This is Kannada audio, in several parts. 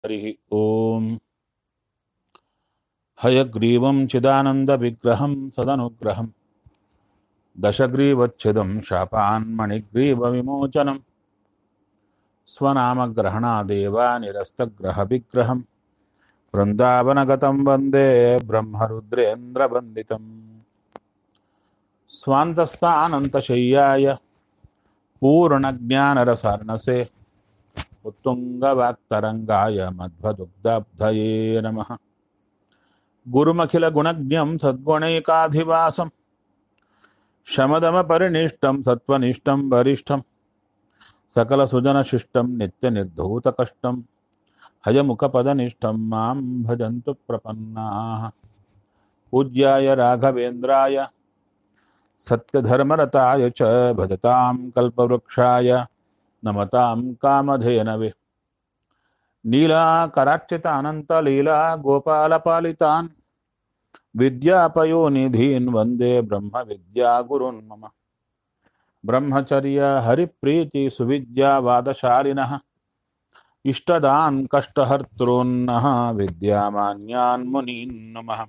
हरिः ॐ हयग्रीवं चिदानन्दविग्रहं सदनुग्रहं दशग्रीवच्छिदं शापान्मणिग्रीवविमोचनं स्वनामग्रहणादेव निरस्तग्रहविग्रहं वृन्दावनगतं वन्दे ब्रह्मरुद्रेन्द्रवन्दितम् स्वान्तस्थानन्तशय्याय पूर्णज्ञानरसार्णसे उत्तुङ्गवाक्तरङ्गाय मध्वदुग्धाब्धये नमः गुरुमखिलगुणज्ञं सद्गुणैकाधिवासं शमदमपरिनिष्टं सत्त्वनिष्ठं वरिष्ठं सकलसुजनशिष्टं नित्यनिर्धूतकष्टं हयमुखपदनिष्ठं मां भजन्तु प्रपन्नाः पूज्याय राघवेन्द्राय सत्यधर्मरताय च भजतां कल्पवृक्षाय नमतां कामधेनवे नीलाकरार्चितानन्तलीला गोपालपालितान् विद्यापयोनिधीन् वन्दे ब्रह्मविद्यागुरुन् मम ब्रह्मचर्य हरिप्रीतिसुविद्यावादशालिनः इष्टदान् कष्टहर्तॄन्नः विद्यामान्यान् मुनीन् नमः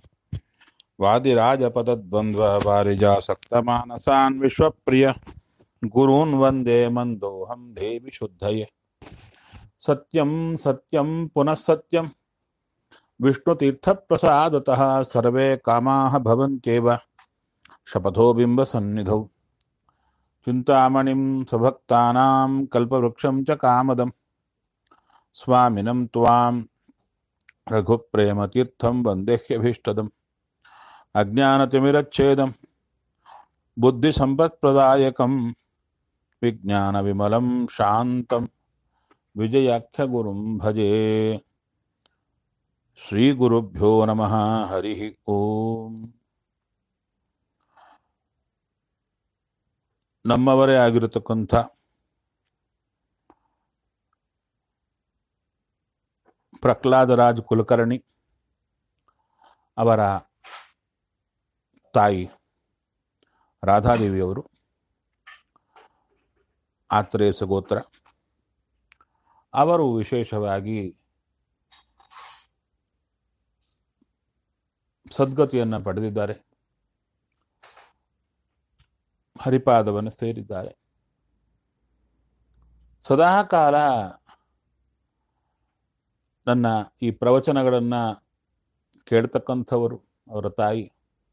वादिराजपदद्वन्द्ववारिजासक्तमानसान् विश्वप्रिय गुरून् वन्दे मन्दोऽहं देवि शुद्धये सत्यं सत्यं पुनः सत्यं विष्णुतीर्थप्रसादतः सर्वे कामाः भवन्त्येव शपथो बिम्बसन्निधौ चिन्तामणिं सभक्तानां कल्पवृक्षं च कामदं स्वामिनं त्वां रघुप्रेमतीर्थं वन्देह्यभीष्टदम् अज्ञानतिमिरच्छेदं बुद्धिसम्पत्प्रदायकं विज्ञानविमलं शान्तं विजयाख्यगुरुं भजे ಶ್ರೀಗುರುಭ್ಯೋ ನಮಃ ಹರಿ ಓಂ ನಮ್ಮವರೇ ಆಗಿರತಕ್ಕಂಥ ಪ್ರಹ್ಲಾದರಾಜ್ ಕುಲಕರ್ಣಿ ಅವರ ತಾಯಿ ರಾಧಾದೇವಿಯವರು ಆತ್ರೇಯ ಗೋತ್ರ ಅವರು ವಿಶೇಷವಾಗಿ ಸದ್ಗತಿಯನ್ನು ಪಡೆದಿದ್ದಾರೆ ಹರಿಪಾದವನ್ನು ಸೇರಿದ್ದಾರೆ ಸದಾಕಾಲ ನನ್ನ ಈ ಪ್ರವಚನಗಳನ್ನು ಕೇಳ್ತಕ್ಕಂಥವರು ಅವರ ತಾಯಿ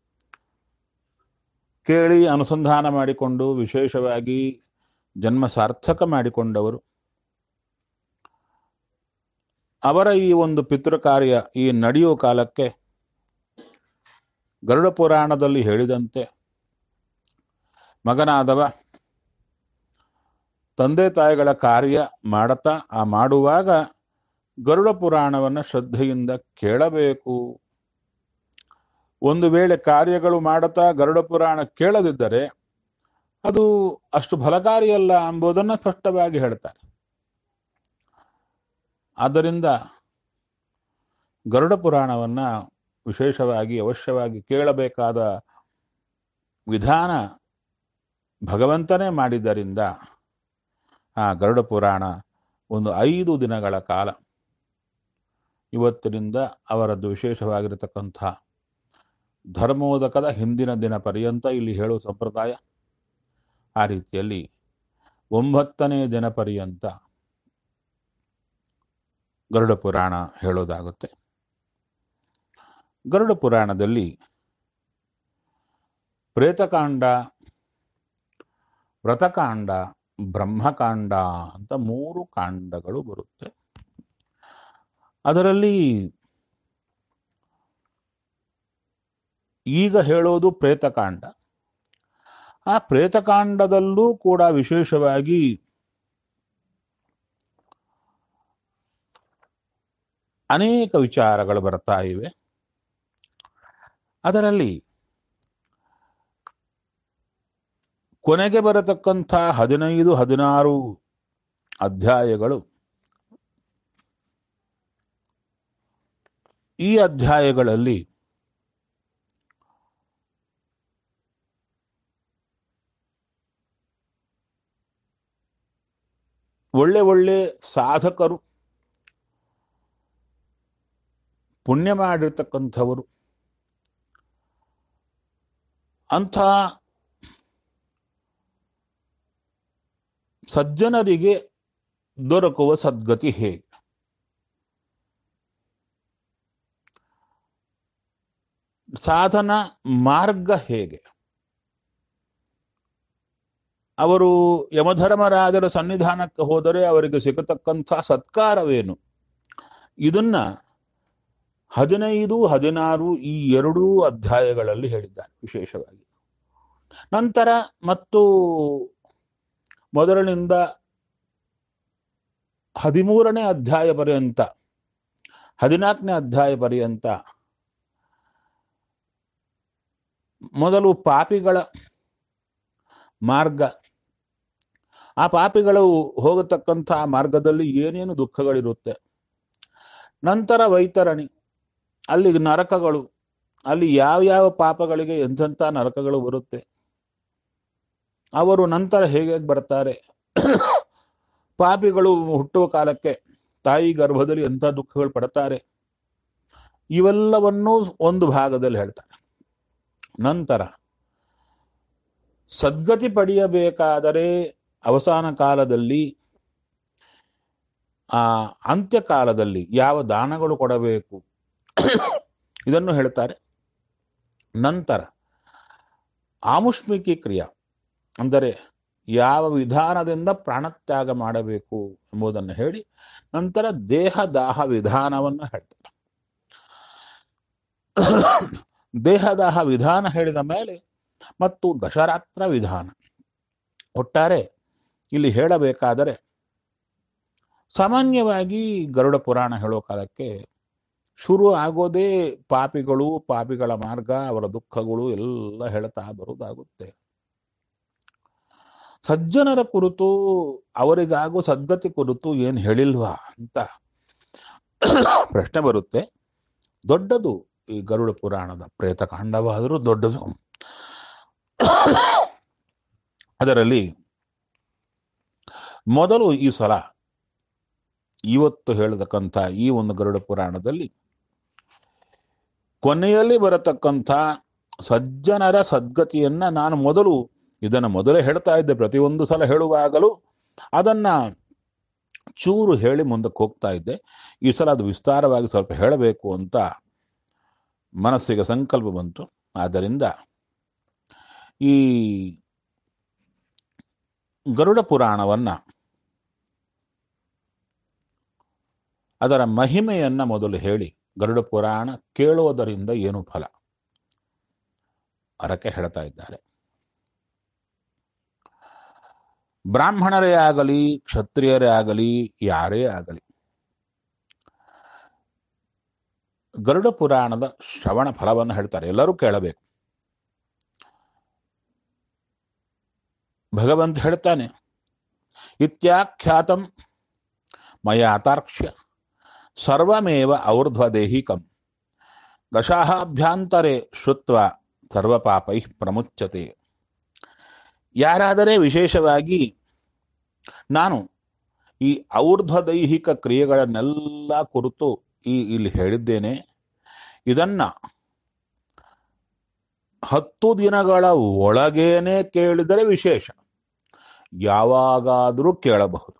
ಕೇಳಿ ಅನುಸಂಧಾನ ಮಾಡಿಕೊಂಡು ವಿಶೇಷವಾಗಿ ಜನ್ಮ ಸಾರ್ಥಕ ಮಾಡಿಕೊಂಡವರು ಅವರ ಈ ಒಂದು ಪಿತೃ ಕಾರ್ಯ ಈ ನಡೆಯುವ ಕಾಲಕ್ಕೆ ಗರುಡ ಪುರಾಣದಲ್ಲಿ ಹೇಳಿದಂತೆ ಮಗನಾದವ ತಂದೆ ತಾಯಿಗಳ ಕಾರ್ಯ ಮಾಡತಾ ಆ ಮಾಡುವಾಗ ಗರುಡ ಪುರಾಣವನ್ನು ಶ್ರದ್ಧೆಯಿಂದ ಕೇಳಬೇಕು ಒಂದು ವೇಳೆ ಕಾರ್ಯಗಳು ಮಾಡುತ್ತಾ ಗರುಡ ಪುರಾಣ ಕೇಳದಿದ್ದರೆ ಅದು ಅಷ್ಟು ಫಲಕಾರಿಯಲ್ಲ ಎಂಬುದನ್ನು ಸ್ಪಷ್ಟವಾಗಿ ಹೇಳ್ತಾರೆ ಆದ್ದರಿಂದ ಗರುಡ ಪುರಾಣವನ್ನು ವಿಶೇಷವಾಗಿ ಅವಶ್ಯವಾಗಿ ಕೇಳಬೇಕಾದ ವಿಧಾನ ಭಗವಂತನೇ ಮಾಡಿದ್ದರಿಂದ ಆ ಗರುಡ ಪುರಾಣ ಒಂದು ಐದು ದಿನಗಳ ಕಾಲ ಇವತ್ತಿನಿಂದ ಅವರದ್ದು ವಿಶೇಷವಾಗಿರತಕ್ಕಂಥ ಧರ್ಮೋದಕದ ಹಿಂದಿನ ದಿನ ಪರ್ಯಂತ ಇಲ್ಲಿ ಹೇಳುವ ಸಂಪ್ರದಾಯ ಆ ರೀತಿಯಲ್ಲಿ ಒಂಬತ್ತನೇ ದಿನ ಪರ್ಯಂತ ಗರುಡ ಪುರಾಣ ಹೇಳೋದಾಗುತ್ತೆ ಗರುಡ ಪುರಾಣದಲ್ಲಿ ಪ್ರೇತಕಾಂಡ ವ್ರತಕಾಂಡ ಬ್ರಹ್ಮಕಾಂಡ ಅಂತ ಮೂರು ಕಾಂಡಗಳು ಬರುತ್ತೆ ಅದರಲ್ಲಿ ಈಗ ಹೇಳೋದು ಪ್ರೇತಕಾಂಡ ಆ ಪ್ರೇತಕಾಂಡದಲ್ಲೂ ಕೂಡ ವಿಶೇಷವಾಗಿ ಅನೇಕ ವಿಚಾರಗಳು ಬರ್ತಾ ಇವೆ ಅದರಲ್ಲಿ ಕೊನೆಗೆ ಬರತಕ್ಕಂಥ ಹದಿನೈದು ಹದಿನಾರು ಅಧ್ಯಾಯಗಳು ಈ ಅಧ್ಯಾಯಗಳಲ್ಲಿ ಒಳ್ಳೆ ಒಳ್ಳೆ ಸಾಧಕರು ಪುಣ್ಯ ಮಾಡಿರ್ತಕ್ಕಂಥವರು ಅಂಥ ಸಜ್ಜನರಿಗೆ ದೊರಕುವ ಸದ್ಗತಿ ಹೇಗೆ ಸಾಧನ ಮಾರ್ಗ ಹೇಗೆ ಅವರು ಯಮಧರ್ಮರಾಜರ ಸನ್ನಿಧಾನಕ್ಕೆ ಹೋದರೆ ಅವರಿಗೆ ಸಿಗತಕ್ಕಂಥ ಸತ್ಕಾರವೇನು ಇದನ್ನ ಹದಿನೈದು ಹದಿನಾರು ಈ ಎರಡೂ ಅಧ್ಯಾಯಗಳಲ್ಲಿ ಹೇಳಿದ್ದಾರೆ ವಿಶೇಷವಾಗಿ ನಂತರ ಮತ್ತು ಮೊದಲಿನಿಂದ ಹದಿಮೂರನೇ ಅಧ್ಯಾಯ ಪರ್ಯಂತ ಹದಿನಾಲ್ಕನೇ ಅಧ್ಯಾಯ ಪರ್ಯಂತ ಮೊದಲು ಪಾಪಿಗಳ ಮಾರ್ಗ ಆ ಪಾಪಿಗಳು ಹೋಗತಕ್ಕಂಥ ಮಾರ್ಗದಲ್ಲಿ ಏನೇನು ದುಃಖಗಳಿರುತ್ತೆ ನಂತರ ವೈತರಣಿ ಅಲ್ಲಿ ನರಕಗಳು ಅಲ್ಲಿ ಯಾವ ಯಾವ ಪಾಪಗಳಿಗೆ ಎಂಥೆಂಥ ನರಕಗಳು ಬರುತ್ತೆ ಅವರು ನಂತರ ಹೇಗೆ ಬರ್ತಾರೆ ಪಾಪಿಗಳು ಹುಟ್ಟುವ ಕಾಲಕ್ಕೆ ತಾಯಿ ಗರ್ಭದಲ್ಲಿ ಎಂಥ ದುಃಖಗಳು ಪಡ್ತಾರೆ ಇವೆಲ್ಲವನ್ನೂ ಒಂದು ಭಾಗದಲ್ಲಿ ಹೇಳ್ತಾರೆ ನಂತರ ಸದ್ಗತಿ ಪಡೆಯಬೇಕಾದರೆ ಅವಸಾನ ಕಾಲದಲ್ಲಿ ಆ ಅಂತ್ಯಕಾಲದಲ್ಲಿ ಯಾವ ದಾನಗಳು ಕೊಡಬೇಕು ಇದನ್ನು ಹೇಳ್ತಾರೆ ನಂತರ ಆಮುಷ್ಮಿಕಿ ಕ್ರಿಯಾ ಅಂದರೆ ಯಾವ ವಿಧಾನದಿಂದ ಪ್ರಾಣತ್ಯಾಗ ಮಾಡಬೇಕು ಎಂಬುದನ್ನು ಹೇಳಿ ನಂತರ ದೇಹದಾಹ ವಿಧಾನವನ್ನು ಹೇಳ್ತಾರೆ ದೇಹದಾಹ ವಿಧಾನ ಹೇಳಿದ ಮೇಲೆ ಮತ್ತು ದಶರಾತ್ರ ವಿಧಾನ ಒಟ್ಟಾರೆ ಇಲ್ಲಿ ಹೇಳಬೇಕಾದರೆ ಸಾಮಾನ್ಯವಾಗಿ ಗರುಡ ಪುರಾಣ ಹೇಳೋ ಕಾಲಕ್ಕೆ ಶುರು ಆಗೋದೇ ಪಾಪಿಗಳು ಪಾಪಿಗಳ ಮಾರ್ಗ ಅವರ ದುಃಖಗಳು ಎಲ್ಲ ಹೇಳ್ತಾ ಬರುವುದಾಗುತ್ತೆ ಸಜ್ಜನರ ಕುರಿತು ಅವರಿಗಾಗೋ ಸದ್ಗತಿ ಕುರಿತು ಏನು ಹೇಳಿಲ್ವಾ ಅಂತ ಪ್ರಶ್ನೆ ಬರುತ್ತೆ ದೊಡ್ಡದು ಈ ಗರುಡ ಪುರಾಣದ ಪ್ರೇತಕಾಂಡವಾದರೂ ದೊಡ್ಡದು ಅದರಲ್ಲಿ ಮೊದಲು ಈ ಸಲ ಇವತ್ತು ಹೇಳತಕ್ಕಂಥ ಈ ಒಂದು ಗರುಡ ಪುರಾಣದಲ್ಲಿ ಕೊನೆಯಲ್ಲಿ ಬರತಕ್ಕಂಥ ಸಜ್ಜನರ ಸದ್ಗತಿಯನ್ನ ನಾನು ಮೊದಲು ಇದನ್ನು ಮೊದಲೇ ಹೇಳ್ತಾ ಇದ್ದೆ ಪ್ರತಿಯೊಂದು ಸಲ ಹೇಳುವಾಗಲೂ ಅದನ್ನ ಚೂರು ಹೇಳಿ ಮುಂದಕ್ಕೆ ಹೋಗ್ತಾ ಇದ್ದೆ ಈ ಸಲ ಅದು ವಿಸ್ತಾರವಾಗಿ ಸ್ವಲ್ಪ ಹೇಳಬೇಕು ಅಂತ ಮನಸ್ಸಿಗೆ ಸಂಕಲ್ಪ ಬಂತು ಆದ್ದರಿಂದ ಈ ಗರುಡ ಪುರಾಣವನ್ನ ಅದರ ಮಹಿಮೆಯನ್ನ ಮೊದಲು ಹೇಳಿ ಗರುಡ ಪುರಾಣ ಕೇಳುವುದರಿಂದ ಏನು ಫಲ ಅದಕ್ಕೆ ಹೇಳ್ತಾ ಇದ್ದಾರೆ ಬ್ರಾಹ್ಮಣರೇ ಆಗಲಿ ಕ್ಷತ್ರಿಯರೇ ಆಗಲಿ ಯಾರೇ ಆಗಲಿ ಗರುಡ ಪುರಾಣದ ಶ್ರವಣ ಫಲವನ್ನು ಹೇಳ್ತಾರೆ ಎಲ್ಲರೂ ಕೇಳಬೇಕು ಭಗವಂತ ಹೇಳ್ತಾನೆ ಇತ್ಯಾಖ್ಯಾತಂ ಮಯಾತಾರ್ಕ್ಷ್ಯ ಸರ್ವಮೇವ ಔರ್ಧ್ವದೇಹಿಕಂ ದಶಾಭ್ಯಾಂತರೆ ಶ್ರುತ್ವ ಸರ್ವಪಾಪೈ ಪ್ರಮುಚ್ಯತೆ ಯಾರಾದರೆ ವಿಶೇಷವಾಗಿ ನಾನು ಈ ಔರ್ಧ್ವದೈಹಿಕ ಕ್ರಿಯೆಗಳನ್ನೆಲ್ಲ ಕುರಿತು ಈ ಇಲ್ಲಿ ಹೇಳಿದ್ದೇನೆ ಇದನ್ನ ಹತ್ತು ದಿನಗಳ ಒಳಗೇನೆ ಕೇಳಿದರೆ ವಿಶೇಷ ಯಾವಾಗಾದರೂ ಕೇಳಬಹುದು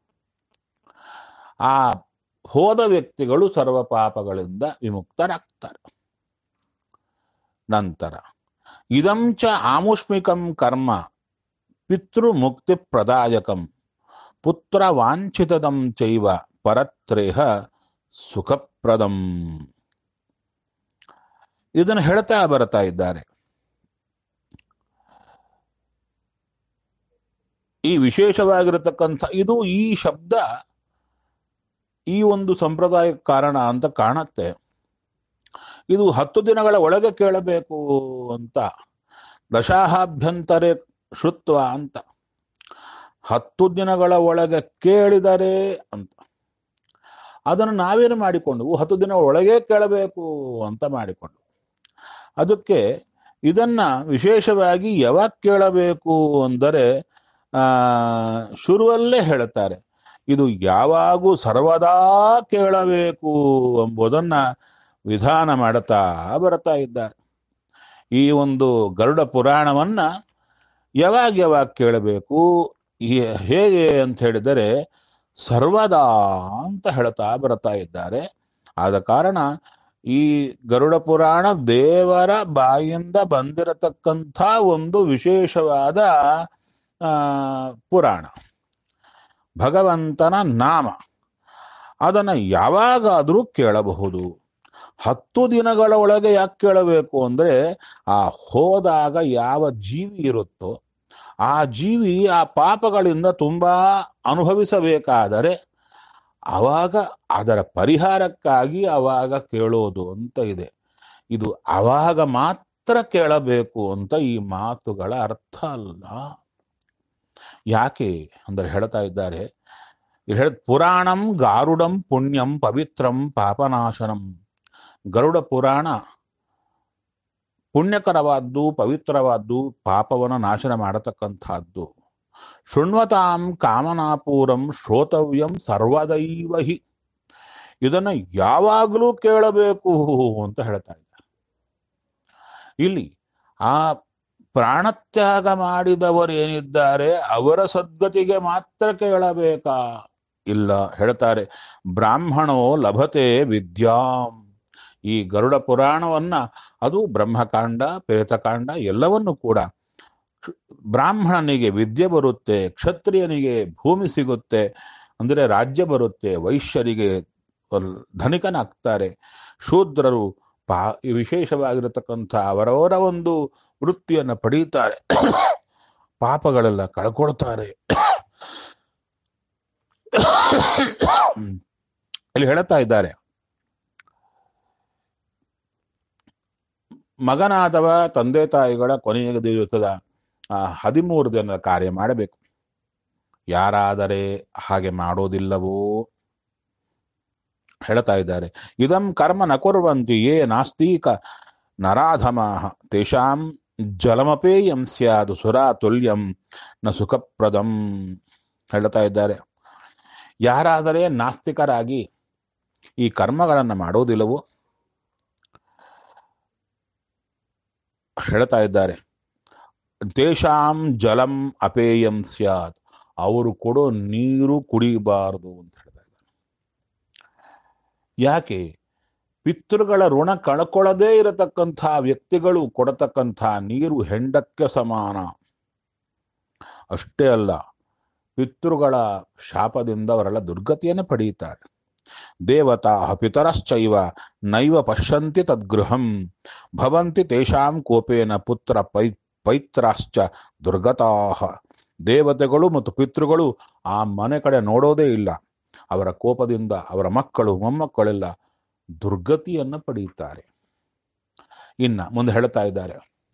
ಆ ಹೋದ ವ್ಯಕ್ತಿಗಳು ಸರ್ವ ಪಾಪಗಳಿಂದ ವಿಮುಕ್ತರಾಗ್ತಾರೆ ನಂತರ ಇದಂಚ ಆಮುಷ್ಮಿಕಂ ಕರ್ಮ ಪಿತೃಮುಕ್ತಿ ಪ್ರದಾಯಕಂ ಪುತ್ರ ವಾಂಛಿತದಂ ಚೈವ ಪರತ್ರೇಹ ಸುಖಪ್ರದಂ ಇದನ್ನು ಹೇಳ್ತಾ ಬರ್ತಾ ಇದ್ದಾರೆ ಈ ವಿಶೇಷವಾಗಿರತಕ್ಕಂಥ ಇದು ಈ ಶಬ್ದ ಈ ಒಂದು ಸಂಪ್ರದಾಯ ಕಾರಣ ಅಂತ ಕಾಣುತ್ತೆ ಇದು ಹತ್ತು ದಿನಗಳ ಒಳಗೆ ಕೇಳಬೇಕು ಅಂತ ದಶಾಹಾಭ್ಯಂತರೆ ಶುತ್ವ ಅಂತ ಹತ್ತು ದಿನಗಳ ಒಳಗೆ ಕೇಳಿದರೆ ಅಂತ ಅದನ್ನು ನಾವೇನು ಮಾಡಿಕೊಂಡು ಹತ್ತು ದಿನ ಒಳಗೆ ಕೇಳಬೇಕು ಅಂತ ಮಾಡಿಕೊಂಡು ಅದಕ್ಕೆ ಇದನ್ನ ವಿಶೇಷವಾಗಿ ಯಾವಾಗ ಕೇಳಬೇಕು ಅಂದರೆ ಆ ಶುರುವಲ್ಲೇ ಹೇಳುತ್ತಾರೆ ಇದು ಯಾವಾಗೂ ಸರ್ವದಾ ಕೇಳಬೇಕು ಎಂಬುದನ್ನ ವಿಧಾನ ಮಾಡುತ್ತಾ ಬರ್ತಾ ಇದ್ದಾರೆ ಈ ಒಂದು ಗರುಡ ಪುರಾಣವನ್ನ ಯಾವಾಗ ಯಾವಾಗ ಕೇಳಬೇಕು ಈ- ಹೇಗೆ ಅಂತ ಹೇಳಿದರೆ ಸರ್ವದಾ ಅಂತ ಹೇಳ್ತಾ ಬರ್ತಾ ಇದ್ದಾರೆ ಆದ ಕಾರಣ ಈ ಗರುಡ ಪುರಾಣ ದೇವರ ಬಾಯಿಂದ ಬಂದಿರತಕ್ಕಂಥ ಒಂದು ವಿಶೇಷವಾದ ಆ, ಪುರಾಣ ಭಗವಂತನ ನಾಮ ಅದನ್ನು ಯಾವಾಗಾದರೂ ಕೇಳಬಹುದು ಹತ್ತು ದಿನಗಳ ಒಳಗೆ ಯಾಕೆ ಕೇಳಬೇಕು ಅಂದರೆ ಆ ಹೋದಾಗ ಯಾವ ಜೀವಿ ಇರುತ್ತೋ ಆ ಜೀವಿ ಆ ಪಾಪಗಳಿಂದ ತುಂಬಾ ಅನುಭವಿಸಬೇಕಾದರೆ ಅವಾಗ ಅದರ ಪರಿಹಾರಕ್ಕಾಗಿ ಅವಾಗ ಕೇಳೋದು ಅಂತ ಇದೆ ಇದು ಅವಾಗ ಮಾತ್ರ ಕೇಳಬೇಕು ಅಂತ ಈ ಮಾತುಗಳ ಅರ್ಥ ಅಲ್ಲ ಯಾಕೆ ಅಂದ್ರೆ ಹೇಳ್ತಾ ಇದ್ದಾರೆ ಇಲ್ಲಿ ಹೇಳ ಪುರಾಣಂ ಗಾರುಡಂ ಪುಣ್ಯಂ ಪವಿತ್ರಂ ಪಾಪನಾಶನಂ ಗರುಡ ಪುರಾಣ ಪುಣ್ಯಕರವಾದ್ದು ಪವಿತ್ರವಾದ್ದು ಪಾಪವನ್ನು ನಾಶನ ಮಾಡತಕ್ಕಂಥದ್ದು ಶೃಣ್ವತಾಂ ಕಾಮನಾಪೂರಂ ಶ್ರೋತವ್ಯಂ ಸರ್ವದೈವ ಹಿ ಇದನ್ನು ಯಾವಾಗಲೂ ಕೇಳಬೇಕು ಅಂತ ಹೇಳ್ತಾ ಇದ್ದಾರೆ ಇಲ್ಲಿ ಆ ಪ್ರಾಣತ್ಯಾಗ ಮಾಡಿದವರೇನಿದ್ದಾರೆ ಅವರ ಸದ್ಗತಿಗೆ ಮಾತ್ರ ಕೇಳಬೇಕಾ ಇಲ್ಲ ಹೇಳ್ತಾರೆ ಬ್ರಾಹ್ಮಣೋ ಲಭತೆ ವಿದ್ಯಾಂ ಈ ಗರುಡ ಪುರಾಣವನ್ನ ಅದು ಬ್ರಹ್ಮಕಾಂಡ ಪ್ರೇತಕಾಂಡ ಎಲ್ಲವನ್ನು ಕೂಡ ಕ್ಷ- ಬ್ರಾಹ್ಮಣನಿಗೆ ವಿದ್ಯೆ ಬರುತ್ತೆ ಕ್ಷತ್ರಿಯನಿಗೆ ಭೂಮಿ ಸಿಗುತ್ತೆ ಅಂದರೆ ರಾಜ್ಯ ಬರುತ್ತೆ ವೈಶ್ಯರಿಗೆ ಒಲ್- ಧನಿಕನಾಗ್ತಾರೆ ಶೂದ್ರರು ಪಾ ವಿಶೇಷವಾಗಿರತಕ್ಕಂಥ ಅವರವರ ಒಂದು ವೃತ್ತಿಯನ್ನು ಪಡೀತಾರೆ ಪಾಪಗಳೆಲ್ಲ ಕಳ್ಕೊಳ್ತಾರೆ ಇಲ್ಲಿ ಹೇಳ್ತಾ ಇದ್ದಾರೆ ಮಗನಾದವ ತಂದೆ ತಾಯಿಗಳ ಕೊನೆಯ ದಿವಸದ ಆ, ಹದಿಮೂರು ದಿನದ ಕಾರ್ಯ ಮಾಡಬೇಕು ಯಾರಾದರೆ ಹಾಗೆ ಮಾಡೋದಿಲ್ಲವೋ ಹೇಳ್ತಾ ಇದ್ದಾರೆ ಇದಂ ಕರ್ಮ ನ ಕುರ್ವಂತಿ ಯೇ ನಾಸ್ತೀಕ ನರಾಧಮಾಹ ತೇಷಾಂ ಜಲಮಪೇಯಂ ಸ್ಯಾದು ಸುರಾ ತುಲ್ಯಂ ನ ಸುಖಪ್ರದಂ ಹೇಳ್ತಾ ಇದ್ದಾರೆ ಯಾರಾದರೆ ನಾಸ್ತಿಕರಾಗಿ ಈ ಕರ್ಮಗಳನ್ನು ಮಾಡೋದಿಲ್ಲವೋ ಹೇಳ್ತಾ ಇದ್ದಾರೆ ತೇಷಾಂ ಜಲಂ ಅಪೇಯಂ ಸ್ಯಾತ್ ಅವರು ಕೊಡೋ ನೀರು ಕುಡಿಬಾರದು ಅಂತ ಹೇಳ್ತಾ ಇದ್ದಾರೆ ಯಾಕೆ ಪಿತೃಗಳ ಋಣ ಕಳ್ಕೊಳ್ಳದೇ ಇರತಕ್ಕಂಥ ವ್ಯಕ್ತಿಗಳು ಕೊಡತಕ್ಕಂಥ ನೀರು ಹೆಂಡಕ್ಕೆ ಸಮಾನ ಅಷ್ಟೇ ಅಲ್ಲ ಪಿತೃಗಳ ಶಾಪದಿಂದ ಅವರೆಲ್ಲ ದುರ್ಗತಿಯನ್ನು ಪಡೆಯುತ್ತಾರೆ ದೇವತಾ ಪಿತರಶ್ಚೈವ ನೈವ ಪಶ್ಯಂತಿ ತದ್ಗೃಹಂ ಭವಂತಿ ತೇಷಾಂ ಕೋಪೇನ ಪುತ್ರ ಪೈ ಪೈತ್ರಾಶ್ಚ ದುರ್ಗತಾಹ ದೇವತೆಗಳು ಮತ್ತು ಪಿತೃಗಳು ಆ ಮನೆ ಕಡೆ ನೋಡೋದೇ ಇಲ್ಲ ಅವರ ಕೋಪದಿಂದ ಅವರ ಮಕ್ಕಳು ಮೊಮ್ಮಕ್ಕಳೆಲ್ಲ ದುರ್ಗತಿಯನ್ನು ಪಡೆಯುತ್ತಾರೆ ಇನ್ನ ಮುಂದೆ ಹೇಳ್ತಾ ಇದ್ದಾರೆ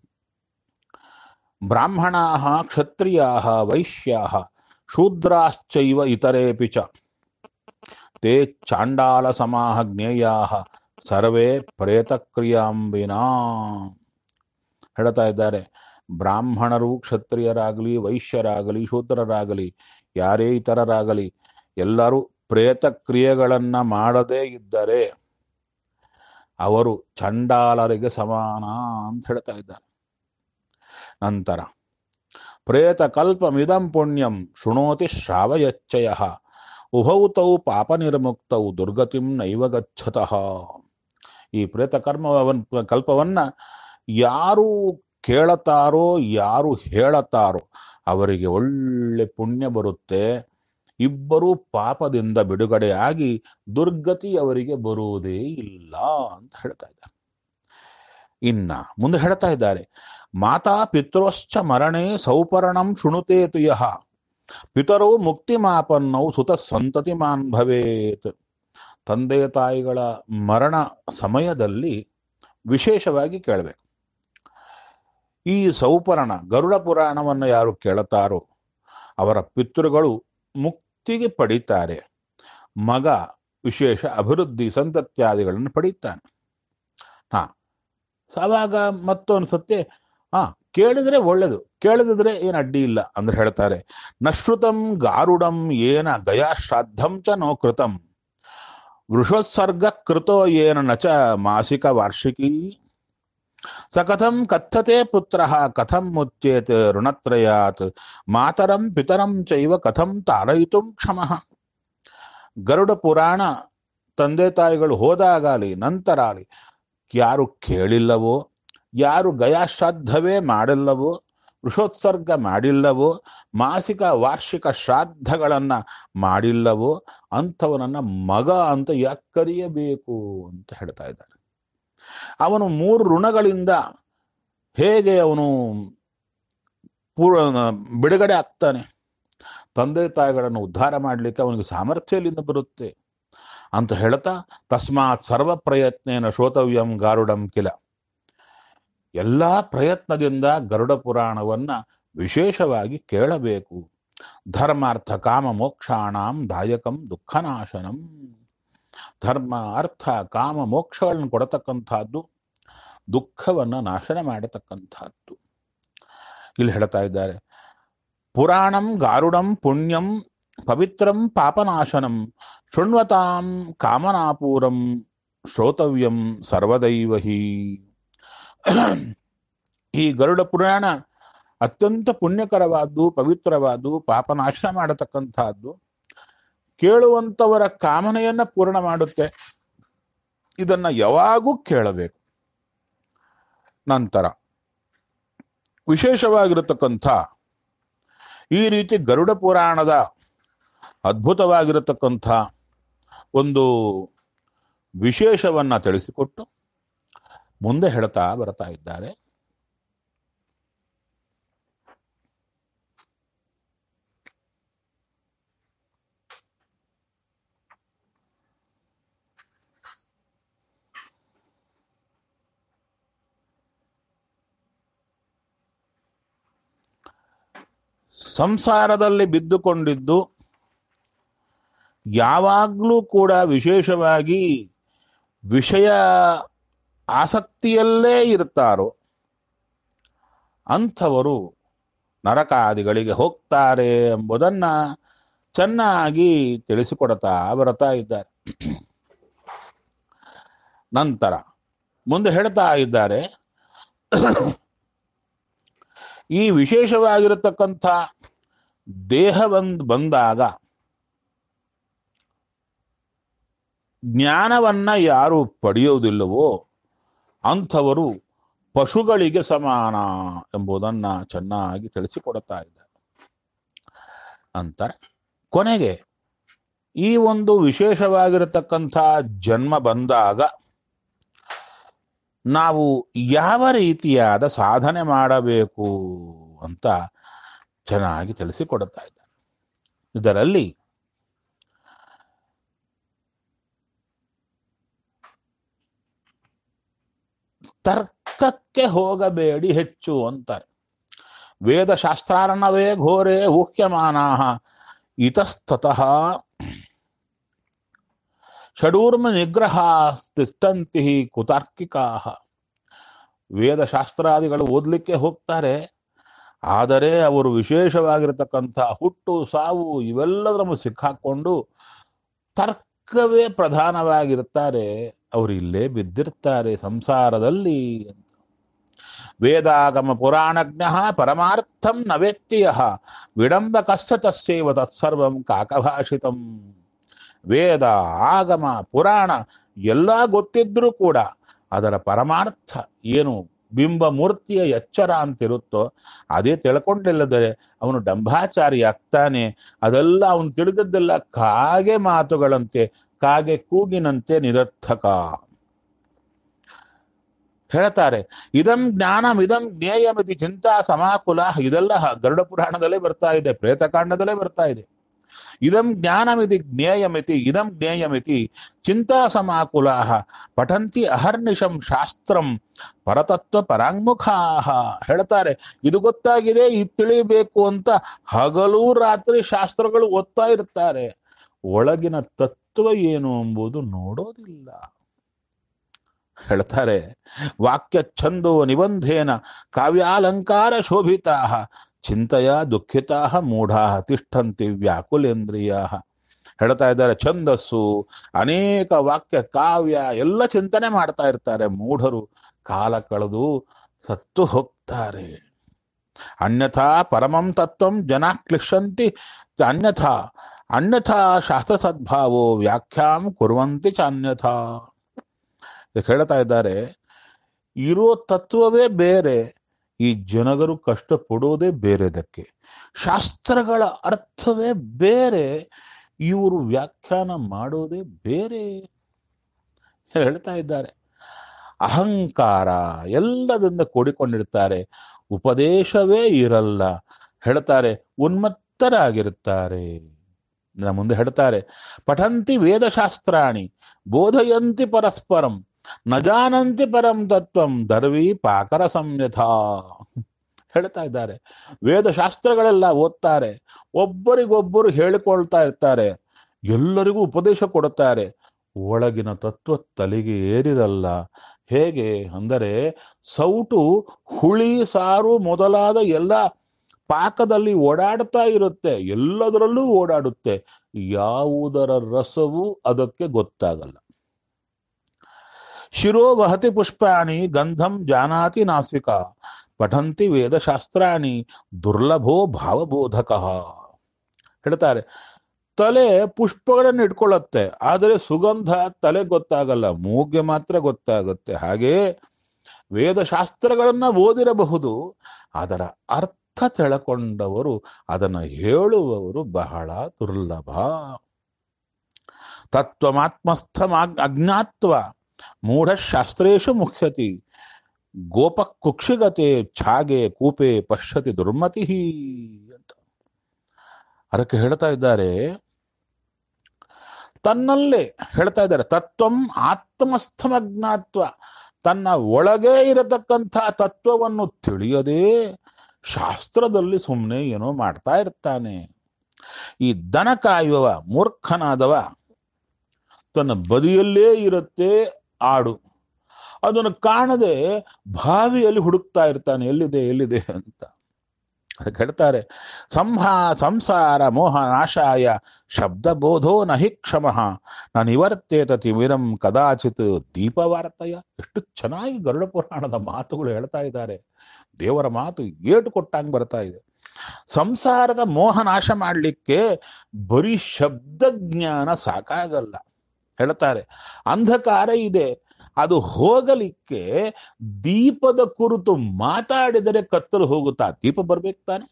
ಬ್ರಾಹ್ಮಣಾ ಕ್ಷತ್ರಿಯಾ ವೈಶ್ಯಾ ಶೂದ್ರಾಶ್ಚೈವ ಇತರೇಪಿ ಚ ತೇ ಚಾಂಡಾಲ ಸಮಾಹ ಜ್ಞೇಯಾ ಸರ್ವೇ ಪ್ರೇತಕ್ರಿಯಾಂಬಿನಾ ಹೇಳ್ತಾ ಇದ್ದಾರೆ ಬ್ರಾಹ್ಮಣರು ಕ್ಷತ್ರಿಯರಾಗಲಿ ವೈಶ್ಯರಾಗಲಿ ಶೂದ್ರರಾಗಲಿ ಯಾರೇ ಇತರರಾಗಲಿ ಎಲ್ಲರೂ ಪ್ರೇತ ಕ್ರಿಯೆಗಳನ್ನ ಮಾಡದೇ ಇದ್ದರೆ ಅವರು ಚಂಡಾಲರಿಗೆ ಸಮಾನ ಅಂತ ಹೇಳ್ತಾ ಇದ್ದಾರೆ ನಂತರ ಪ್ರೇತ ಕಲ್ಪಮಿದಂ ಪುಣ್ಯಂ ಶೃಣೋತಿ ಶ್ರಾವಯಚ್ಚಯ ಉಭೌತೌ ಪಾಪ ನಿರ್ಮುಕ್ತೌ ದುರ್ಗತಿಂ ನೈವ ಗಚ್ಚತಃ ಈ ಪ್ರೇತ ಕರ್ಮವನ್ನ ಕಲ್ಪವನ್ನ ಯಾರು ಕೇಳತಾರೋ ಯಾರು ಹೇಳತಾರೋ ಅವರಿಗೆ ಒಳ್ಳೆ ಪುಣ್ಯ ಬರುತ್ತೆ ಇಬ್ಬರು ಪಾಪದಿಂದ ಬಿಡುಗಡೆಯಾಗಿ ದುರ್ಗತಿ ಅವರಿಗೆ ಬರುವುದೇ ಇಲ್ಲ ಅಂತ ಹೇಳ್ತಾ ಇದ್ದಾರೆ ಇನ್ನ ಮುಂದೆ ಹೇಳ್ತಾ ಇದ್ದಾರೆ ಮಾತಾ ಪಿತೃಶ್ಚ ಮರಣೆ ಸೌಪರ್ಣಂ ಶೃಣುತೇತು ಯಹ ಪಿತರೋ ಮುಕ್ತಿಮಾಪನ್ನೌ ಸುತ ಸಂತತಿಮಾನ್ ಭವೇತ್ ತಂದೆ ತಾಯಿಗಳ ಮರಣ ಸಮಯದಲ್ಲಿ ವಿಶೇಷವಾಗಿ ಕೇಳಬೇಕು ಈ ಸೌಪರ್ಣ ಗರುಡ ಪುರಾಣವನ್ನು ಯಾರು ಕೇಳುತ್ತಾರೋ ಅವರ ಪಿತೃಗಳು ಮುಕ್ತಿಗೆ ಪಡಿತಾರೆ ಮಗ ವಿಶೇಷ ಅಭಿವೃದ್ಧಿ ಸಂತತ್ಯಾದಿಗಳನ್ನು ಪಡೀತಾನೆ ಹಾ ಅವಾಗ ಮತ್ತೊಂದು ಸತ್ಯ ಹಾ ಕೇಳಿದ್ರೆ ಒಳ್ಳೇದು ಕೇಳದಿದ್ರೆ ಏನು ಅಡ್ಡಿ ಇಲ್ಲ ಅಂದ್ರೆ ಹೇಳ್ತಾರೆ ನಶ್ರುತಂ ಗಾರುಡಂ ಏನ ಗಯಾ ಶ್ರಾದ್ದಂ ಚ ನೋ ಕೃತಂ ವೃಷೋತ್ಸರ್ಗ ಕೃತೋ ಯೇನ ನ ಚ ಮಾಸಿಕ ವಾರ್ಷಿಕೀ ಸ ಕಥಂ ಕಥತೆ ಪುತ್ರ ಕಥಂ ಮುಚ್ಯೇತ್ ಋಣತ್ರಯಾತ್ ಮಾತರಂ ಪಿತರಂ ಚೈವ ಕಥಂ ತಾರಯಿತು ಕ್ಷಮಃ ಗರುಡ ಪುರಾಣ ತಂದೆ ತಾಯಿಗಳು ಹೋದಾಗಲಿ ನಂತರ ಆಗಲಿ ಯಾರು ಕೇಳಿಲ್ಲವೋ ಯಾರು ಗಯಾಶ್ರಾದ್ದವೇ ಮಾಡಿಲ್ಲವೋ ವೃಷೋತ್ಸರ್ಗ ಮಾಡಿಲ್ಲವೋ ಮಾಸಿಕ ವಾರ್ಷಿಕ ಶ್ರಾದ್ದಗಳನ್ನು ಮಾಡಿಲ್ಲವೋ ಅಂಥವನನ್ನ ಮಗ ಅಂತ ಯಾಕೆ ಕರೆಯಬೇಕು ಅಂತ ಹೇಳ್ತಾ ಇದ್ದಾರೆ ಅವನು ಮೂರು ಋಣಗಳಿಂದ ಹೇಗೆ ಅವನು ಪೂರ್ವ ಬಿಡುಗಡೆ ಆಗ್ತಾನೆ ತಂದೆ ತಾಯಿಗಳನ್ನು ಉದ್ಧಾರ ಮಾಡಲಿಕ್ಕೆ ಅವನಿಗೆ ಸಾಮರ್ಥ್ಯ ಎಲ್ಲಿಂದ ಬರುತ್ತೆ ಅಂತ ಹೇಳ್ತಾ ತಸ್ಮಾತ್ ಸರ್ವ ಪ್ರಯತ್ನೇನ ಶ್ರೋತವ್ಯಂ ಗಾರುಡಂ ಕಿಲ ಎಲ್ಲ ಪ್ರಯತ್ನದಿಂದ ಗರುಡ ಪುರಾಣವನ್ನ ವಿಶೇಷವಾಗಿ ಕೇಳಬೇಕು ಧರ್ಮಾರ್ಥ ಕಾಮ ಮೋಕ್ಷಾಣಂ ದಾಯಕಂ ದುಃಖನಾಶನಂ ಧರ್ಮ ಅರ್ಥ ಕಾಮ ಮೋಕ್ಷಗಳನ್ನು ಕೊಡತಕ್ಕಂಥದ್ದು ದುಃಖವನ್ನು ನಾಶನ ಮಾಡತಕ್ಕಂಥದ್ದು ಇಲ್ಲಿ ಹೇಳ್ತಾ ಇದ್ದಾರೆ ಪುರಾಣಂ ಗಾರುಡಂ ಪುಣ್ಯಂ ಪವಿತ್ರಂ ಪಾಪನಾಶನಂ ಶೃಣ್ವತಾಂ ಕಾಮನಾಪೂರಂ ಶ್ರೋತವ್ಯಂ ಸರ್ವದೈವ ಹಿ ಈ ಗರುಡ ಪುರಾಣ ಅತ್ಯಂತ ಪುಣ್ಯಕರವಾದ್ದು ಪವಿತ್ರವಾದ್ದು ಪಾಪನಾಶನ ಮಾಡತಕ್ಕಂಥದ್ದು ಕೇಳುವಂಥವರ ಕಾಮನೆಯನ್ನ ಪೂರ್ಣ ಮಾಡುತ್ತೆ ಇದನ್ನ ಯಾವಾಗೂ ಕೇಳಬೇಕು ನಂತರ ವಿಶೇಷವಾಗಿರತಕ್ಕಂಥ ಈ ರೀತಿ ಗರುಡ ಪುರಾಣದ ಅದ್ಭುತವಾಗಿರತಕ್ಕಂಥ ಒಂದು ವಿಶೇಷವನ್ನ ತಿಳಿಸಿಕೊಟ್ಟು ಮುಂದೆ ಹೇಳ್ತಾ ಬರ್ತಾ ಇದ್ದಾರೆ ಸಂಸಾರದಲ್ಲಿ ಬಿದ್ದುಕೊಂಡಿದ್ದು ಯಾವಾಗಲೂ ಕೂಡ ವಿಶೇಷವಾಗಿ ವಿಷಯ ಆಸಕ್ತಿಯಲ್ಲೇ ಇರ್ತಾರೋ ಅಂಥವರು ನರಕಾದಿಗಳಿಗೆ ಹೋಗ್ತಾರೆ ಎಂಬುದನ್ನ ಚೆನ್ನಾಗಿ ತಿಳಿಸಿಕೊಡ್ತಾ ಬರ್ತಾ ಇದ್ದಾರೆ ನಂತರ ಮುಂದೆ ಹೇಳ್ತಾ ಇದ್ದಾರೆ ಈ ವಿಶೇಷವಾಗಿರತಕ್ಕಂಥ ದೇಹ ಬಂದ್ ಬಂದಾಗ ಜ್ಞಾನವನ್ನ ಯಾರು ಪಡೆಯುವುದಿಲ್ಲವೋ ಅಂಥವರು ಪಶುಗಳಿಗೆ ಸಮಾನ ಎಂಬುದನ್ನ ಚೆನ್ನಾಗಿ ತಿಳಿಸಿಕೊಡುತ್ತಾ ಇದ್ದಾರೆ ನಂತರ ಕೊನೆಗೆ ಈ ಒಂದು ವಿಶೇಷವಾಗಿರತಕ್ಕಂಥ ಜನ್ಮ ಬಂದಾಗ ನಾವು ಯಾವ ರೀತಿಯಾದ ಸಾಧನೆ ಮಾಡಬೇಕು ಅಂತ ಚೆನ್ನಾಗಿ ತಿಳಿಸಿಕೊಡುತ್ತಾ ಇದ್ದಾರೆ ಇದರಲ್ಲಿ ತರ್ಕಕ್ಕೆ ಹೋಗಬೇಡಿ ಹೆಚ್ಚು ಅಂತಾರೆ ವೇದಶಾಸ್ತ್ರಾರ್ಣವೇ ಘೋರೆ ಊಹ್ಯಮಾನಾ ಇತಸ್ತತಃ ಷಡೂರ್ಮ ನಿಗ್ರಹ ತಿಷ್ಟಂತಿ ಕುತಾರ್ಕಿಕಾ ವೇದಶಾಸ್ತ್ರಾದಿಗಳು ಓದಲಿಕ್ಕೆ ಹೋಗ್ತಾರೆ ಆದರೆ ಅವರು ವಿಶೇಷವಾಗಿರತಕ್ಕಂಥ ಹುಟ್ಟು ಸಾವು ಇವೆಲ್ಲದರ ಸಿಕ್ಕಾಕೊಂಡು ತರ್ಕವೇ ಪ್ರಧಾನವಾಗಿರ್ತಾರೆ ಅವರು ಇಲ್ಲೇ ಬಿದ್ದಿರ್ತಾರೆ ಸಂಸಾರದಲ್ಲಿ ಅಂತ ವೇದಾಗಮ ಪುರಾಣಜ್ಞ ಪರಮಾರ್ಥಂ ನ ವ್ಯಕ್ತಿಯ ವಿಡಂಬ ಕಷ್ಟ ತಸ್ಸೇವ ತತ್ಸರ್ವಂ ಕಾಕಭಾಷಿತಂ ವೇದ ಆಗಮ ಪುರಾಣ ಎಲ್ಲ ಗೊತ್ತಿದ್ರೂ ಕೂಡ ಅದರ ಪರಮಾರ್ಥ ಏನು ಬಿಂಬ ಮೂರ್ತಿಯ ಎಚ್ಚರ ಅಂತಿರುತ್ತೋ ಅದೇ ತಿಳ್ಕೊಂಡಿಲ್ಲದರೆ ಅವನು ಡಂಭಾಚಾರಿ ಆಗ್ತಾನೆ ಅದೆಲ್ಲ ಅವನು ತಿಳಿದದ್ದೆಲ್ಲ ಕಾಗೆ ಮಾತುಗಳಂತೆ ಕಾಗೆ ಕೂಗಿನಂತೆ ನಿರರ್ಥಕ ಹೇಳ್ತಾರೆ ಇದಂ ಜ್ಞಾನಂ ಇದಂ ಜ್ಞೇಯಮಿತಿ ಚಿಂತಾ ಸಮಾಕುಲ ಇದೆಲ್ಲ ಗರುಡ ಪುರಾಣದಲ್ಲೇ ಬರ್ತಾ ಇದೆ ಪ್ರೇತಕಾಂಡದಲ್ಲೇ ಬರ್ತಾ ಇದೆ ಇದಂ ಜ್ಞಾನಮಿತಿ ಜ್ಞೇಯಮಿತಿ ಇದಂ ಜ್ಞೇಯಮಿತಿ ಚಿಂತಾ ಸಮಾಕುಲಾ ಪಠಂತಿ ಅಹರ್ನಿಶಂ ಶಾಸ್ತ್ರಂ ಪರತತ್ವ ಪರಾಂಗುಖಾ ಹೇಳ್ತಾರೆ ಇದು ಗೊತ್ತಾಗಿದೆ ಇದು ತಿಳಿಬೇಕು ಅಂತ ಹಗಲು ರಾತ್ರಿ ಶಾಸ್ತ್ರಗಳು ಓದ್ತಾ ಇರ್ತಾರೆ ಒಳಗಿನ ತತ್ವ ಏನು ಎಂಬುದು ನೋಡೋದಿಲ್ಲ ಹೇಳ್ತಾರೆ ವಾಕ್ಯ ಛಂದೋ ನಿಬಂಧೇನ ಕಾವ್ಯಾಲಂಕಾರ ಶೋಭಿತಾ ಚಿಂತೆಯ ದುಃಖಿತಾ ಮೂಢಾ ತಿಷ್ಠಂತಿ ವ್ಯಾಕುಲೇಂದ್ರಿಯ ಹೇಳ್ತಾ ಇದ್ದಾರೆ ಛಂದಸ್ಸು ಅನೇಕ ವಾಕ್ಯ ಕಾವ್ಯ ಎಲ್ಲ ಚಿಂತನೆ ಮಾಡ್ತಾ ಇರ್ತಾರೆ ಮೂಢರು ಕಾಲ ಕಳೆದು ಸತ್ತು ಹೋಗ್ತಾರೆ ಅನ್ಯಥಾ ಪರಮಂ ತತ್ವಂ ಜನ ಕ್ಲಿಶಂತಿ ಅನ್ಯಥಾ ಅನ್ಯಥಾ ಶಾಸ್ತ್ರ ಸದ್ಭಾವೋ ವ್ಯಾಖ್ಯಾಂ ಕುರುವಂತಿ ಚ ಅನ್ಯಥಾ ಇದಕ್ಕೆ ಹೇಳ್ತಾ ಇದ್ದಾರೆ ಇರೋ ತತ್ವವೇ ಬೇರೆ ಈ ಜನಗರು ಕಷ್ಟ ಪಡೋದೇ ಬೇರೆದಕ್ಕೆ ಶಾಸ್ತ್ರಗಳ ಅರ್ಥವೇ ಬೇರೆ ಇವರು ವ್ಯಾಖ್ಯಾನ ಮಾಡೋದೇ ಬೇರೆ ಹೇಳ್ತಾ ಇದ್ದಾರೆ ಅಹಂಕಾರ ಎಲ್ಲದಿಂದ ಕೂಡಿಕೊಂಡಿರ್ತಾರೆ ಉಪದೇಶವೇ ಇರಲ್ಲ ಹೇಳ್ತಾರೆ ಉನ್ಮತ್ತರಾಗಿರುತ್ತಾರೆ ಇನ್ನ ಮುಂದೆ ಹೇಳ್ತಾರೆ ಪಠಂತಿ ವೇದಶಾಸ್ತ್ರಾಣಿ ಬೋಧಯಂತಿ ಪರಸ್ಪರಂ ನ ಜಾನಂತಿ ಪರಂ ತತ್ವಂ ದರ್ವಿ ಪಾಕರ ಸಂಯಥಾ ಹೇಳ್ತಾ ಇದ್ದಾರೆ ವೇದಶಾಸ್ತ್ರಗಳೆಲ್ಲ ಓದ್ತಾರೆ ಒಬ್ಬರಿಗೊಬ್ಬರು ಹೇಳಿಕೊಳ್ತಾ ಇರ್ತಾರೆ ಎಲ್ಲರಿಗೂ ಉಪದೇಶ ಕೊಡುತ್ತಾರೆ ಒಳಗಿನ ತತ್ವ ತಲೆಗೆ ಏರಿರಲ್ಲ ಹೇಗೆ ಅಂದರೆ ಸೌಟು ಹುಳಿ ಸಾರು ಮೊದಲಾದ ಎಲ್ಲ ಪಾಕದಲ್ಲಿ ಓಡಾಡ್ತಾ ಇರುತ್ತೆ ಎಲ್ಲದರಲ್ಲೂ ಓಡಾಡುತ್ತೆ ಯಾವುದರ ರಸವೂ ಅದಕ್ಕೆ ಗೊತ್ತಾಗಲ್ಲ ಶಿರೋ ವಹತಿ ಪುಷ್ಪಾಣಿ ಗಂಧಂ ಜಾನಾತಿ ನಾಸಿಕ ಪಠಂತಿ ವೇದಶಾಸ್ತ್ರಾಣಿ ದುರ್ಲಭೋ ಭಾವಬೋಧಕ ಹೇಳ್ತಾರೆ ತಲೆ ಪುಷ್ಪಗಳನ್ನು ಇಟ್ಕೊಳ್ಳುತ್ತೆ ಆದರೆ ಸುಗಂಧ ತಲೆ ಗೊತ್ತಾಗಲ್ಲ ಮೂಗ್ಗೆ ಮಾತ್ರ ಗೊತ್ತಾಗುತ್ತೆ ಹಾಗೆ ವೇದಶಾಸ್ತ್ರಗಳನ್ನ ಓದಿರಬಹುದು ಅದರ ಅರ್ಥ ತಿಳ್ಕೊಂಡವರು ಅದನ್ನು ಹೇಳುವವರು ಬಹಳ ದುರ್ಲಭ ತತ್ವಮಾತ್ಮಸ್ಥ ಅಜ್ಞಾತ್ವ ಮೂಢಶಾಸ್ತ್ರೇಶು ಮುಖ್ಯತಿ ಗೋಪ ಕುಕ್ಷಿಗತೆ ಛಾಗೆ ಕೂಪೆ ಪಶ್ಯತಿ ದುರ್ಮತಿ ಅಂತ ಅದಕ್ಕೆ ಹೇಳ್ತಾ ಇದ್ದಾರೆ ತನ್ನಲ್ಲೇ ಹೇಳ್ತಾ ಇದ್ದಾರೆ ತತ್ವಂ ಆತ್ಮಸ್ಥಮಜ್ಞಾತ್ವ ತನ್ನ ಒಳಗೆ ಇರತಕ್ಕಂಥ ತತ್ವವನ್ನು ತಿಳಿಯದೆ ಶಾಸ್ತ್ರದಲ್ಲಿ ಸುಮ್ಮನೆ ಏನೋ ಮಾಡ್ತಾ ಇರ್ತಾನೆ ಈ ದನ ಕಾಯುವವ ಮೂರ್ಖನಾದವ ತನ್ನ ಬದಿಯಲ್ಲೇ ಇರುತ್ತೆ ಆಡು ಅದನ್ನು ಕಾಣದೆ ಬಾವಿಯಲ್ಲಿ ಹುಡುಕ್ತಾ ಇರ್ತಾನೆ ಎಲ್ಲಿದೆ ಎಲ್ಲಿದೆ ಅಂತ ಅದಕ್ಕೆ ಹೇಳ್ತಾರೆ ಸಂಹಾ ಸಂಸಾರ ಮೋಹ ನಾಶಾಯ ಶಬ್ದಬೋಧೋ ನಹಿ ಕ್ಷಮ ನ ನಿವರ್ತೇತ ತಿಮಿರಂ ಕದಾಚಿತ್ ದೀಪವಾರ್ತಯ ಎಷ್ಟು ಚೆನ್ನಾಗಿ ಗರುಡ ಪುರಾಣದ ಮಾತುಗಳು ಹೇಳ್ತಾ ಇದ್ದಾರೆ ದೇವರ ಮಾತು ಏಟು ಕೊಟ್ಟಂಗೆ ಬರ್ತಾ ಇದೆ ಸಂಸಾರದ ಮೋಹ ನಾಶ ಮಾಡಲಿಕ್ಕೆ ಬರೀ ಶಬ್ದ ಜ್ಞಾನ ಸಾಕಾಗಲ್ಲ ಹೇಳ್ತಾರೆ ಅಂಧಕಾರ ಇದೆ ಅದು ಹೋಗಲಿಕ್ಕೆ ದೀಪದ ಕುರಿತು ಮಾತಾಡಿದರೆ ಕತ್ತಲು ಹೋಗುತ್ತಾ ದೀಪ ಬರ್ಬೇಕು ತಾನೆ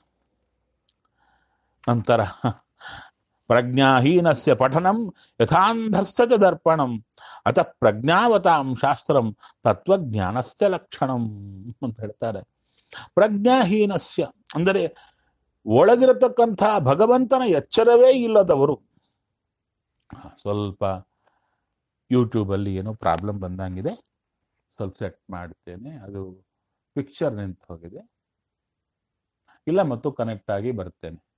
ನಂತರ ಪ್ರಜ್ಞಾಹೀನಸ್ಯ ಪಠನಂ ಯಥಾಂಧಸ್ಯ ಚ ದರ್ಪಣಂ ಅತ ಪ್ರಜ್ಞಾವತಾಂ ಶಾಸ್ತ್ರಂ ತತ್ವಜ್ಞಾನಸ್ಯ ಲಕ್ಷಣಂ ಅಂತ ಹೇಳ್ತಾರೆ ಪ್ರಜ್ಞಾಹೀನಸ್ಯ ಅಂದರೆ ಒಳಗಿರತಕ್ಕಂಥ ಭಗವಂತನ ಎಚ್ಚರವೇ ಇಲ್ಲದವರು ಸ್ವಲ್ಪ ಯೂಟ್ಯೂಬಲ್ಲಿ ಏನೋ ಪ್ರಾಬ್ಲಮ್ ಬಂದಂಗಿದೆ ಸ್ವಲ್ಪ ಸೆಟ್ ಮಾಡ್ತೇನೆ ಅದು ಪಿಕ್ಚರ್ ನಿಂತು ಹೋಗಿದೆ ಇಲ್ಲ ಮತ್ತು ಕನೆಕ್ಟ್ ಆಗಿ ಬರ್ತೇನೆ